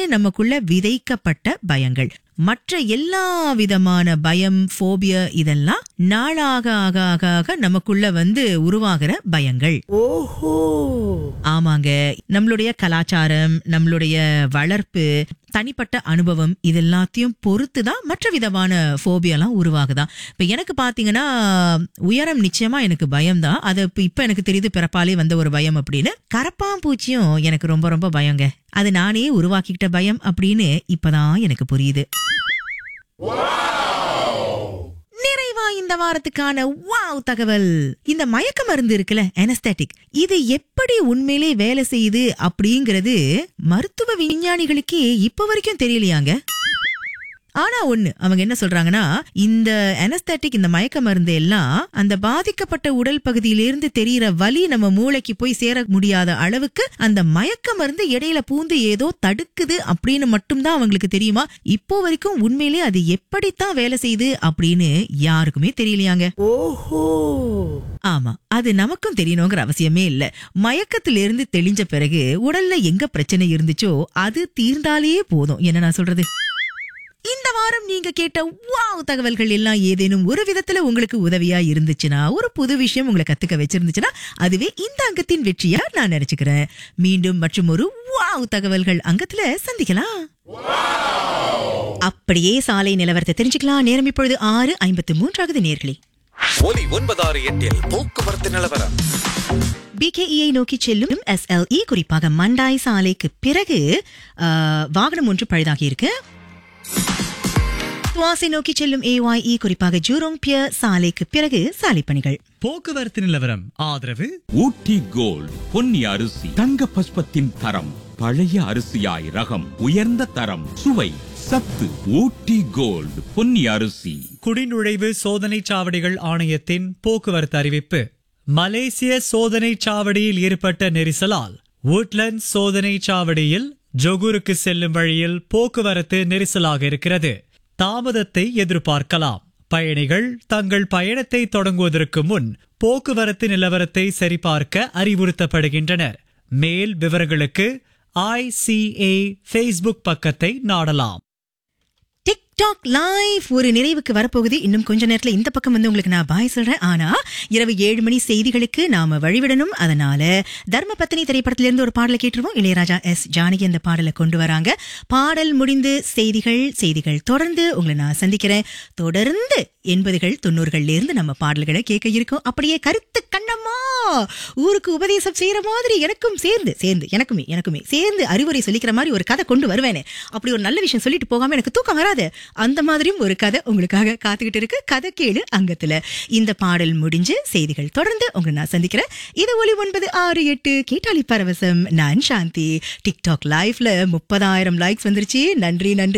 நமக்குள்ள விதைக்கப்பட்ட பயங்கள் மற்ற எல்லா விதமான பயம் ஃபோபியா இதெல்லாம் நாளாக ஆக ஆக ஆக நமக்குள்ள வந்து உருவாகிற பயங்கள் ஆமாங்க நம்மளுடைய கலாச்சாரம் நம்மளுடைய வளர்ப்பு தனிப்பட்ட அனுபவம் இது எல்லாத்தையும் பொறுத்து தான் மற்ற விதமான ஃபோபியாலாம் உருவாகுதான் இப்ப எனக்கு பாத்தீங்கன்னா உயரம் நிச்சயமா எனக்கு பயம்தான் அது இப்ப இப்ப எனக்கு தெரியுது பிறப்பாலே வந்த ஒரு பயம் அப்படின்னு கரப்பாம்பூச்சியும் எனக்கு ரொம்ப ரொம்ப பயங்க அது நானே உருவாக்கிக்கிட்ட பயம் அப்படின்னு இப்பதான் எனக்கு புரியுது நிறைவா இந்த வாரத்துக்கான வாவ் தகவல் இந்த மயக்க மருந்து இருக்குல்ல அனஸ்தட்டிக் இது எப்படி உண்மையிலே வேலை செய்யுது அப்படிங்கறது மருத்துவ விஞ்ஞானிகளுக்கே இப்ப வரைக்கும் தெரியலையாங்க ஆனா ஒண்ணு அவங்க என்ன சொல்றாங்கன்னா இந்த அனஸ்தட்டிக் இந்த மயக்க மருந்து எல்லாம் அந்த பாதிக்கப்பட்ட உடல் பகுதியிலிருந்து தெரியற வலி நம்ம மூளைக்கு போய் சேர முடியாத அளவுக்கு அந்த மயக்க மருந்து இடையில பூந்து ஏதோ தடுக்குது அப்படின்னு மட்டும்தான் அவங்களுக்கு தெரியுமா இப்போ வரைக்கும் உண்மையிலே அது எப்படித்தான் வேலை செய்யுது அப்படின்னு யாருக்குமே தெரியலையாங்க ஆமா அது நமக்கும் தெரியணுங்கிற அவசியமே இல்ல மயக்கத்திலிருந்து தெளிஞ்ச பிறகு உடல்ல எங்க பிரச்சனை இருந்துச்சோ அது தீர்ந்தாலே போதும் என்ன நான் சொல்றது இந்த வாரம் நீங்க கேட்ட வாவ் தகவல்கள் எல்லாம் ஏதேனும் ஒரு விதத்துல உங்களுக்கு உதவியா இருந்துச்சுன்னா ஒரு புது விஷயம் உங்களை கத்துக்க வச்சிருந்துச்சுன்னா அதுவே இந்த அங்கத்தின் வெற்றியா நான் நினைச்சுக்கிறேன் மீண்டும் மற்றும் ஒரு வாவ் தகவல்கள் அங்கத்துல சந்திக்கலாம் அப்படியே சாலை நிலவரத்தை தெரிஞ்சுக்கலாம் நேரம் இப்பொழுது ஆறு ஐம்பத்து மூன்றாவது நேர்களே ஒலி ஒன்பதாறு எட்டில் போக்குவரத்து நிலவரம் பிகேஇயை நோக்கி செல்லும் எஸ்எல்இ குறிப்பாக மண்டாய் சாலைக்கு பிறகு ஆ, வாகனம் ஒன்று பழுதாகி இருக்கு துவாசை நோக்கி செல்லும் ஏஒய்இ குறிப்பாக ஜூரோங் பியர் சாலைக்கு பிறகு சாலை பணிகள் போக்குவரத்து நிலவரம் ஆதரவு ஊட்டி கோல்ட் பொன்னி அரிசி தங்க பஸ்பத்தின் தரம் பழைய அரிசியாய் ரகம் உயர்ந்த தரம் சுவை சத்து ஊட்டி கோல்ட் பொன்னி அரிசி குடிநுழைவு சோதனை சாவடிகள் ஆணையத்தின் போக்குவரத்து அறிவிப்பு மலேசிய சோதனை சாவடியில் ஏற்பட்ட நெரிசலால் woodland சோதனை சாவடியில் ஜொகூருக்கு செல்லும் வழியில் போக்குவரத்து நெரிசலாக இருக்கிறது தாமதத்தை எதிர்பார்க்கலாம் பயணிகள் தங்கள் பயணத்தை தொடங்குவதற்கு முன் போக்குவரத்து நிலவரத்தை சரிபார்க்க அறிவுறுத்தப்படுகின்றனர் மேல் விவரங்களுக்கு ஐசிஏ ஃபேஸ்புக் பக்கத்தை நாடலாம் டிக்டாக் லைவ் ஒரு நிறைவுக்கு வரப்போகுது இன்னும் கொஞ்ச நேரத்துல இந்த பக்கம் வந்து உங்களுக்கு நான் பாய் சொல்றேன் ஆனா இரவு ஏழு மணி செய்திகளுக்கு நாம வழிவிடணும் அதனால தர்ம பத்தினி திரைப்படத்திலிருந்து ஒரு பாடலை கேட்டுருவோம் இளையராஜா எஸ் ஜானகி அந்த பாடலை கொண்டு வராங்க பாடல் முடிந்து செய்திகள் செய்திகள் தொடர்ந்து உங்களை நான் சந்திக்கிறேன் தொடர்ந்து எண்பதுகள் தொண்ணூறுகள்ல இருந்து நம்ம பாடல்களை கேட்க இருக்கோம் அப்படியே கருத்து கண்ணம்மா ஊருக்கு உபதேசம் செய்யற மாதிரி எனக்கும் சேர்ந்து சேர்ந்து எனக்குமே எனக்குமே சேர்ந்து அறிவுரை சொல்லிக்கிற மாதிரி ஒரு கதை கொண்டு வருவேனே அப்படி ஒரு நல்ல விஷயம் சொல்லிட்டு போகாம எனக்கு தூக்கம் வராது அந்த மாதிரியும் ஒரு கதை உங்களுக்காக காத்துக்கிட்டு இருக்கு கதை கேளு அங்கத்துல இந்த பாடல் முடிஞ்சு செய்திகள் தொடர்ந்து உங்களை நான் சந்திக்கிறேன் இது ஒளி ஒன்பது ஆறு எட்டு கேட்டாலி பரவசம் நான் சாந்தி டிக்டாக் லைவ்ல முப்பதாயிரம் லைக்ஸ் வந்துருச்சு நன்றி நன்றி